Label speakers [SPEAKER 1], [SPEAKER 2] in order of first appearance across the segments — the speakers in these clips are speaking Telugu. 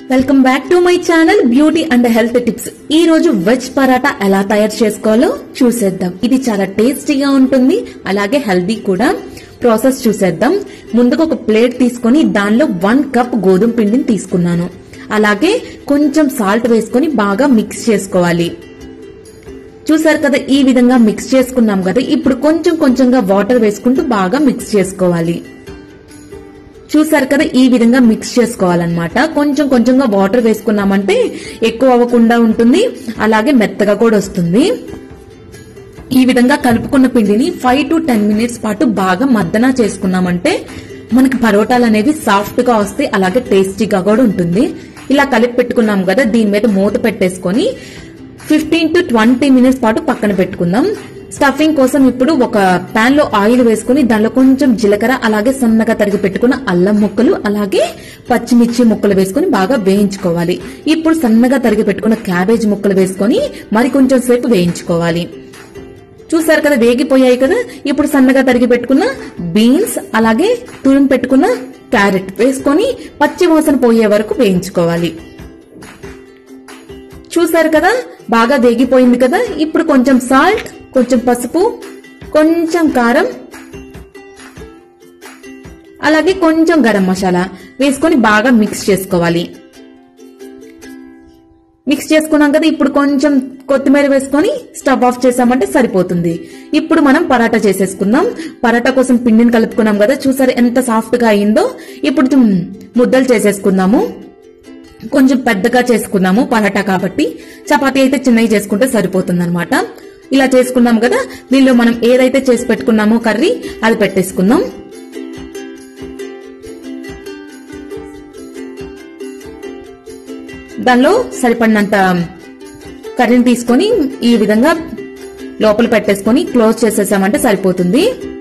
[SPEAKER 1] welcome back to my channel beauty and health tips ఈ రోజు వెజ్ పరాటా ఎలా తయారు చేసుకోవాలో చూసేద్దాం ఇది చాలా టేస్టీగా ఉంటుంది అలాగే హెల్దీ కూడా ప్రాసెస్ చూసేద్దాం ముందుగా ఒక ప్లేట్ తీసుకొని దానిలో వన్ కప్ గోధుమ పిండిని తీసుకున్నాను అలాగే కొంచెం సాల్ట్ వేసుకొని బాగా మిక్స్ చేసుకోవాలి చూసారు కదా ఈ విధంగా మిక్స్ చేసుకున్నాం కదా ఇప్పుడు కొంచెం కొంచెంగా వాటర్ వేసుకుంటూ బాగా మిక్స్ చేసుకోవాలి చూసారు కదా ఈ విధంగా మిక్స్ చేసుకోవాలన్నమాట కొంచెం కొంచెంగా వాటర్ వేసుకున్నామంటే ఎక్కువ అవ్వకుండా ఉంటుంది అలాగే మెత్తగా కూడా వస్తుంది ఈ విధంగా కలుపుకున్న పిండిని ఫైవ్ టు టెన్ మినిట్స్ పాటు బాగా మద్దన చేసుకున్నామంటే మనకి పరోటాలు అనేవి సాఫ్ట్ గా వస్తాయి అలాగే టేస్టీగా కూడా ఉంటుంది ఇలా కలిపి పెట్టుకున్నాం కదా దీని మీద మూత పెట్టేసుకొని ఫిఫ్టీన్ టు ట్వంటీ మినిట్స్ పాటు పక్కన పెట్టుకుందాం స్టఫింగ్ కోసం ఇప్పుడు ఒక పాన్ లో ఆయిల్ వేసుకుని దానిలో కొంచెం జీలకర్ర అలాగే సన్నగా తరిగి పెట్టుకున్న అల్లం ముక్కలు అలాగే పచ్చిమిర్చి ముక్కలు వేసుకుని బాగా వేయించుకోవాలి ఇప్పుడు సన్నగా తరిగి పెట్టుకున్న క్యాబేజ్ ముక్కలు వేసుకొని మరి కొంచెం సేపు వేయించుకోవాలి చూసారు కదా వేగిపోయాయి కదా ఇప్పుడు సన్నగా తరిగి పెట్టుకున్న బీన్స్ అలాగే తురిమి పెట్టుకున్న క్యారెట్ వేసుకొని పచ్చి వాసన పోయే వరకు వేయించుకోవాలి చూసారు కదా బాగా వేగిపోయింది కదా ఇప్పుడు కొంచెం సాల్ట్ కొంచెం పసుపు కొంచెం కారం అలాగే కొంచెం గరం మసాలా వేసుకొని బాగా మిక్స్ చేసుకోవాలి మిక్స్ చేసుకున్నాం కదా ఇప్పుడు కొంచెం కొత్తిమీర వేసుకొని స్టవ్ ఆఫ్ చేసామంటే సరిపోతుంది ఇప్పుడు మనం పరాటా చేసేసుకుందాం పరాటా కోసం పిండిని కలుపుకున్నాం కదా చూసారు ఎంత సాఫ్ట్ గా అయిందో ఇప్పుడు ముద్దలు చేసేసుకుందాము కొంచెం పెద్దగా చేసుకున్నాము పరాటా కాబట్టి చపాతీ అయితే చిన్నవి చేసుకుంటే సరిపోతుంది అనమాట ఇలా చేసుకున్నాం కదా దీనిలో మనం ఏదైతే చేసి పెట్టుకున్నామో కర్రీ అది పెట్టేసుకుందాం దానిలో సరిపడినంత కర్రీని తీసుకొని ఈ విధంగా లోపల పెట్టేసుకొని క్లోజ్ చేసేసామంటే సరిపోతుంది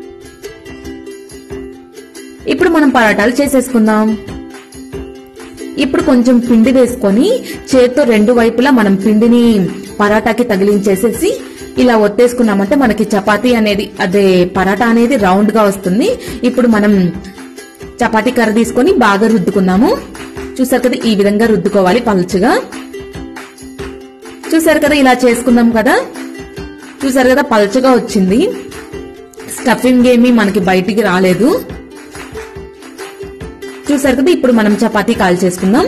[SPEAKER 1] ఇప్పుడు మనం పరాటాలు చేసేసుకుందాం ఇప్పుడు కొంచెం పిండి వేసుకొని చేత్తో రెండు వైపులా మనం పిండిని పరాటాకి తగిలించేసేసి ఇలా ఒత్తేసుకున్నామంటే మనకి చపాతీ అనేది అదే పరాటా అనేది రౌండ్ గా వస్తుంది ఇప్పుడు మనం చపాతీ కర్ర తీసుకొని బాగా రుద్దుకున్నాము చూసారు కదా ఈ విధంగా రుద్దుకోవాలి పలుచగా చూసారు కదా ఇలా చేసుకున్నాం కదా చూసారు కదా పలుచగా వచ్చింది స్టఫింగ్ ఏమీ మనకి బయటికి రాలేదు చూసారు కదా ఇప్పుడు మనం చపాతీ కాల్ చేసుకుందాం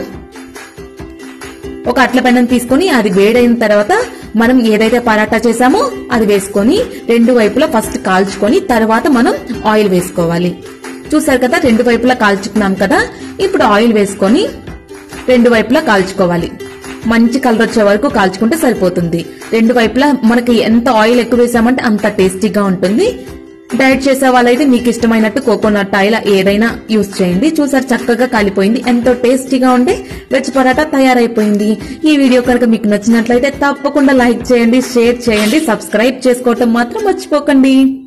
[SPEAKER 1] ఒక అట్ల పెనం తీసుకొని అది వేడైన తర్వాత మనం ఏదైతే పరాటా చేసామో అది వేసుకొని రెండు వైపులా ఫస్ట్ కాల్చుకొని తర్వాత మనం ఆయిల్ వేసుకోవాలి చూసారు కదా రెండు వైపులా కాల్చుకున్నాం కదా ఇప్పుడు ఆయిల్ వేసుకొని రెండు వైపులా కాల్చుకోవాలి మంచి కలర్ వచ్చే వరకు కాల్చుకుంటే సరిపోతుంది రెండు వైపులా మనకి ఎంత ఆయిల్ ఎక్కువ వేసామంటే అంత టేస్టీగా ఉంటుంది డైట్ చేసే వాళ్ళైతే మీకు ఇష్టమైనట్టు కోకోనట్ ఆయిల్ ఏదైనా యూస్ చేయండి చూసారు చక్కగా కాలిపోయింది ఎంతో టేస్టీగా ఉండే వెజ్ పరాటా తయారైపోయింది ఈ వీడియో కనుక మీకు నచ్చినట్లయితే తప్పకుండా లైక్ చేయండి షేర్ చేయండి సబ్స్క్రైబ్ చేసుకోవటం మాత్రం మర్చిపోకండి